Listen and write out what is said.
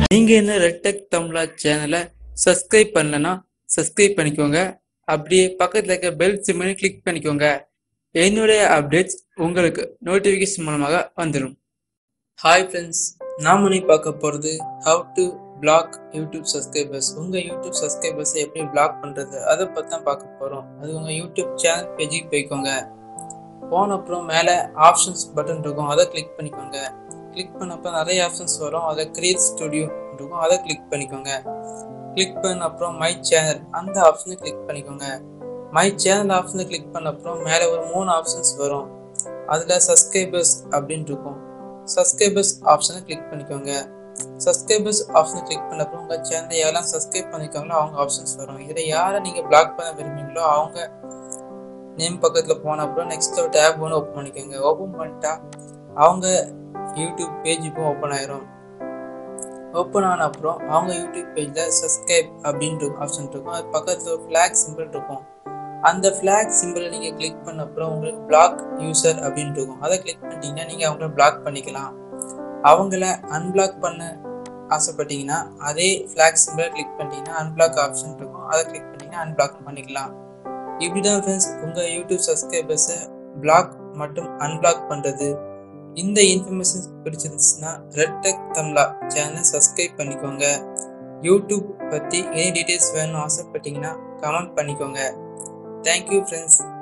நீங்க என்ன red tech தமிழா சேனலை சப்ஸ்கிரைப் பண்ணலனா சப்ஸ்கிரைப் பண்ணிக்கோங்க அப்படியே பக்கத்துல இருக்க பெல் சிம்மனை கிளிக் பண்ணிக்கோங்க என்னுடைய அப்டேட்ஸ் உங்களுக்கு நோட்டிஃபிகேஷன் மூலமாக வந்துடும் ஹாய் ஃப்ரெண்ட்ஸ் நாம நீ பார்க்க போகிறது how to block YouTube subscribers உங்கள் யூடியூப் சப்ஸ்கிரைபர்ஸை எப்படி பிளாக் பண்ணுறது அதை பற்றி தான் பார்க்க போகிறோம் அது உங்கள் யூடியூப் சேனல் பேஜுக்கு போய்க்கோங்க போன அப்புறம் மேலே ஆப்ஷன்ஸ் பட்டன் இருக்கும் அதை கிளிக் பண்ணிக்கோங்க கிளிக் பண்ணப்போ நிறைய ஆப்ஷன்ஸ் வரும் அதில் கிரியேட் ஸ்டுடியோ இருக்கும் அதை கிளிக் பண்ணிக்கோங்க கிளிக் பண்ண அப்புறம் மை சேனல் அந்த ஆப்ஷனை கிளிக் பண்ணிக்கோங்க மை சேனல் ஆப்ஷனை கிளிக் பண்ண அப்புறம் மேலே ஒரு மூணு ஆப்ஷன்ஸ் வரும் அதில் சப்ஸ்கிரைபர்ஸ் அப்படின்னு இருக்கும் சப்ஸ்கிரைபர்ஸ் ஆப்ஷனை கிளிக் பண்ணிக்கோங்க சப்ஸ்கிரைபர்ஸ் ஆப்ஷனை கிளிக் பண்ண அப்புறம் உங்கள் சேனலை யாரெல்லாம் சப்ஸ்கிரைப் பண்ணிருக்காங்களோ அவங்க ஆப்ஷன்ஸ் வரும் இதில் யாரை நீங்கள் பிளாக் பண்ண விரும்புறீங்களோ அவங்க நேம் பக்கத்தில் போன அப்புறம் நெக்ஸ்ட் ஒரு டேப் ஒன்று ஓப்பன் பண்ணிக்கோங்க ஓப்பன் பண்ணிட்டா அவங்க யூடியூப் பேஜுக்கும் ஓப்பன் ஆயிரும் ஓப்பன் ஆன அப்புறம் அவங்க யூடியூப் பேஜில் சப்ஸ்கிரைப் அப்படின்ற ஆப்ஷன் இருக்கும் அது பக்கத்தில் ஒரு ஃப்ளாக் சிம்பிள் இருக்கும் அந்த ஃப்ளாக் சிம்பிளை நீங்கள் கிளிக் பண்ண அப்புறம் உங்களுக்கு பிளாக் யூசர் அப்படின்னு இருக்கும் அதை கிளிக் பண்ணிட்டீங்கன்னா நீங்கள் அவங்கள பிளாக் பண்ணிக்கலாம் அவங்கள அன்பிளாக் பண்ண ஆசைப்பட்டீங்கன்னா அதே ஃப்ளாக் சிம்பிளை கிளிக் பண்ணிட்டீங்கன்னா அன்பிளாக் ஆப்ஷன் இருக்கும் அதை கிளிக் பண்ணிங்கன்னா அன்பிளாக் பண்ணிக்கலாம் இப்படி தான் ஃப்ரெண்ட்ஸ் உங்கள் யூடியூப் சப்ஸ்கிரைபர்ஸை பிளாக் மற்றும் அன்பிளாக் பண்ணுறது இந்த இன்ஃபர்மேஷன் பிடிச்சிருந்துச்சுன்னா ரெட் டெக் தமிழா சேனலை சப்ஸ்கிரைப் பண்ணிக்கோங்க யூடியூப் பற்றி எனி டீட்டெயில்ஸ் வேணும்னு ஆசைப்பட்டீங்கன்னா கமெண்ட் பண்ணிக்கோங்க தேங்க்யூ ஃப்ரெண்ட்ஸ்